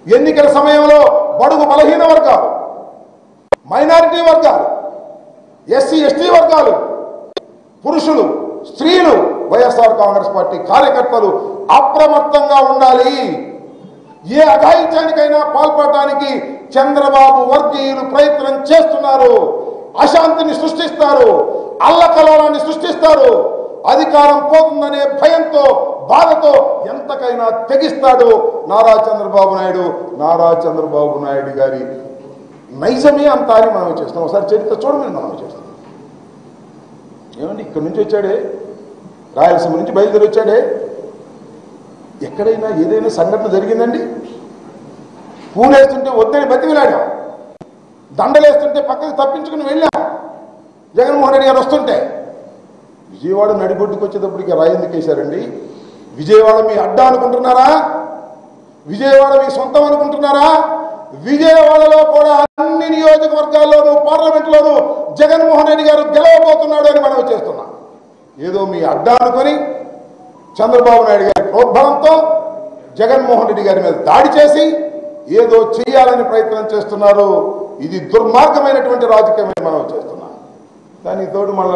ఎన్నికల సమయంలో బడుగు బలహీన వర్గాలు మైనారిటీ వర్గాలు ఎస్సీ ఎస్టీ వర్గాలు పురుషులు స్త్రీలు వైఎస్ఆర్ కాంగ్రెస్ పార్టీ కార్యకర్తలు అప్రమత్తంగా ఉండాలి ఏ అఘాయిత్యానికైనా పాల్పడటానికి చంద్రబాబు వర్గీయులు ప్రయత్నం చేస్తున్నారు అశాంతిని సృష్టిస్తారు అల్లకలోలాన్ని సృష్టిస్తారు అధికారం పోతుందనే భయంతో బాధతో ఎంతకైనా తెగిస్తాడు నారా చంద్రబాబు నాయుడు నారా చంద్రబాబు నాయుడు గారి నైజమే అంత అని మనం చేస్తాం ఒకసారి చరిత్ర చూడమని మనం చేస్తాం ఏమండి ఇక్కడి నుంచి వచ్చాడే రాయలసీమ నుంచి బయలుదేరి వచ్చాడే ఎక్కడైనా ఏదైనా సంఘటన జరిగిందండి పూలేస్తుంటే వద్దని బతికిలాడాం దండలేస్తుంటే పక్కకి తప్పించుకుని వెళ్ళాం జగన్మోహన్ రెడ్డి గారు వస్తుంటే విజయవాడ నడిబొడ్డుకు వచ్చేటప్పటికి రాయి ఎందుకు వేశారండి విజయవాడ మీ అడ్డా అనుకుంటున్నారా విజయవాడ మీ సొంతం అనుకుంటున్నారా విజయవాడలో కూడా అన్ని నియోజకవర్గాల్లోనూ పార్లమెంట్లోనూ జగన్మోహన్ రెడ్డి గారు గెలవబోతున్నాడు అని మనం చేస్తున్నాం ఏదో మీ అడ్డా అనుకొని చంద్రబాబు నాయుడు గారి ప్రోద్బలంతో జగన్మోహన్ రెడ్డి గారి మీద దాడి చేసి ఏదో చేయాలని ప్రయత్నం చేస్తున్నారు ఇది దుర్మార్గమైనటువంటి రాజకీయమని మనం చేస్తున్నాం దానికి తోడు మన